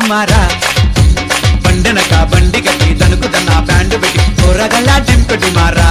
కుమారా బండనక బండి కట్టి తనుకు తన బ్యాండ్ పెట్టి కూరగల్లా డింపటి మారా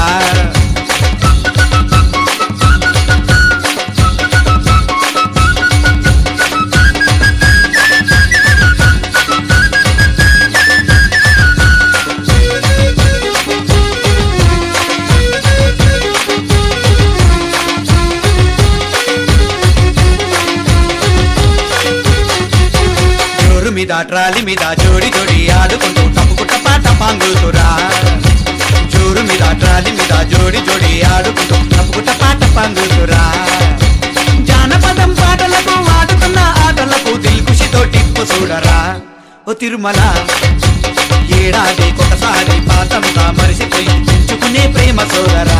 జోరు మీద ట్రాలి మీద జోడి జోడి ఆడుకుంటూ టప్పుకుట్ట పాట పాంగుతురా జోరు మీద ట్రాలి మీద జోడి జోడి ఆడుకుంటూ టప్పుకుట్ట పాట పాంగుతురా జానపదం పాటలకు ఆడుతున్న ఆటలకు దిల్కుషితో టిప్పు చూడరా ఓ తిరుమల ఏడాది ఒకసారి పాతంతా మరిసిపోయి పెంచుకునే ప్రేమ సోదరా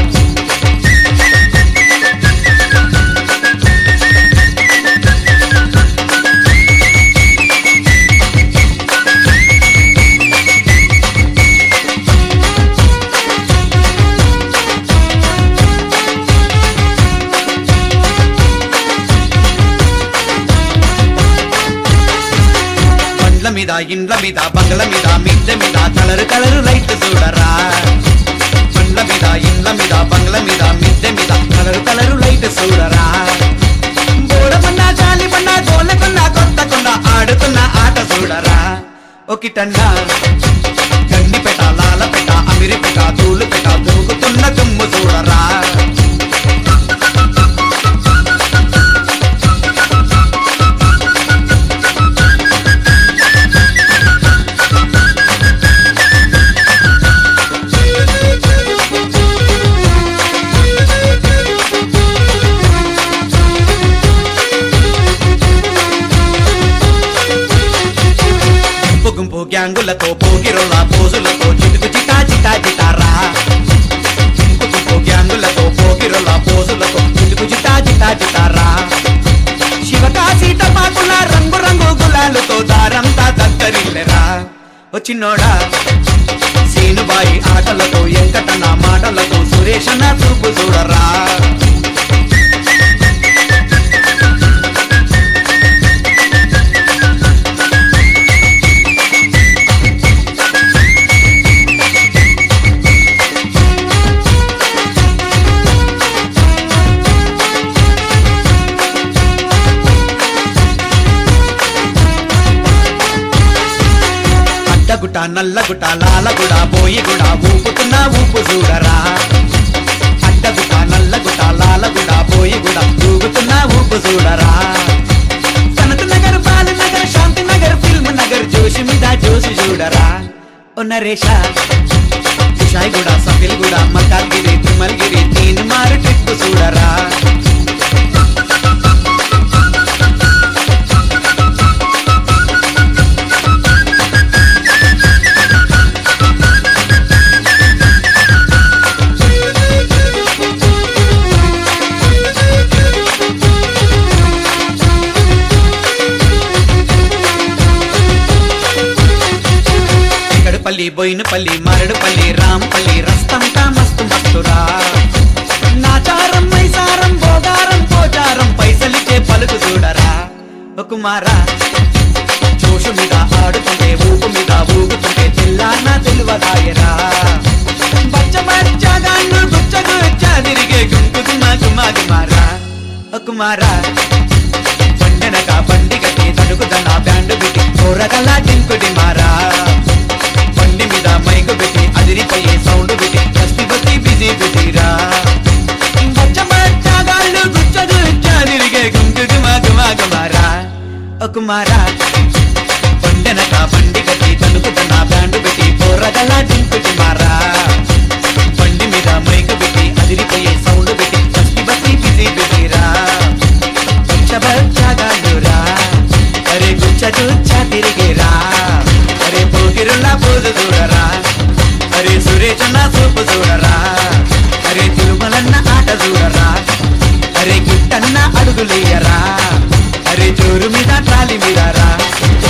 బండ్ల మీద ఇండ్ల మీద బంగ్ల మీద మిద్దె మీద కలరు కలరు లైట్ చూడరా బండ్ల మీద ఇండ్ల మీద బంగ్ల మీద మిద్దె మీద కలరు కలరు లైట్ చూడరా బోడమన్నా జాలి పన్నా గోలకున్నా కొత్త కొండ ఆడుతున్న ఆట చూడరా ఒకటన్నా గండిపెట లాలపెట అమిరిపెట తూలుపెట దూకుతున్న దుమ్ము చూడరా గుంపు గుంపు గ్యాంగులతో పోగిరోల పోజులతో చిటుకు చిటా చిటా చిటారా గుంపు గుంపు గ్యాంగులతో పోగిరోల పోజులతో చిటుకు చిటా చిటా చిటారా శివకాశి టపాకుల రంగు రంగు గులాలతో దారంతా దద్దరిల్లెరా వచ్చినోడా సీనుబాయి ఆటలతో ఎంకటన మాటలతో సురేషన చూపు చూడరా అడ్డగుట నల్లగుట లాలగుడ బోయిగుడ ఊపుతున్న ఊపు చూడరా అడ్డగుట నల్లగుట లాలగుడ బోయిగుడ ఊగుతున్న ఊపు చూడరా సనత్ నగర్ బాల నగర్ శాంతి నగర్ ఫిల్మ్ నగర్ జోషి మీద జోషి చూడరా ఓ నరేష కుషాయిగూడ సఫిల్గూడ మల్కాజ్గిరి తిరుమలగిరి తీన్ మారు ట్రిప్ చూడరా ఇక్కడపల్లి బోయినపల్లి మరడుపల్లి రాంపల్లి రస్తంతా మస్తు మస్తురా నాచారం మైసారం బోగారం పోచారం పైసలిచ్చే పలుకు చూడరా ఓ కుమారా జోషు మీద ఆడుతుంటే ఊపు మీద ఊగుతుంటే తెల్లాన తెలువదాయరా బచ్చ బచ్చగాన్ను గుచ్చ గుచ్చ తిరిగే గుంకు గుమా గుమా గుమారా ఓ కుమారా బండెనక బండి కట్టి తడుకుదన్న బ్యాండ్ పెట్టి కూరగల్లా టింకుడి మారా బండి మీద మైకు పెట్టి అదిరిపోయే సౌండ్ పెట్టి కస్తి బస్తి బిజీ బిజీరా బచ్చ బచ్చగాళ్ళు గుచ్చ గుచ్చ తిరిగే గుంకు గుమా గుమా గుమారా ఓ కుమారా బండెనక బండి కట్టి తనుకుదన్న బ్యాండ్ పెట్టి కూరగల్లా టింకుడి మారా బండి మీద మైకు పెట్టి అదిరిపోయే సౌండ్ పెట్టి కస్తి బస్తి బిజీ బిజీరా బచ్చబచ్చగాళ్ళురా అరే గుచ్చ గుచ్చ తిరిగిరా అరే పోగిరుల పోదు చూడరా అరే సురేషన్న సూపు చూడరా అరే తిరుమలన్న ఆట చూడరా అరే గిట్టన్న అడుగులేయరా అరే జోరు మీద ట్రాలి మీద రా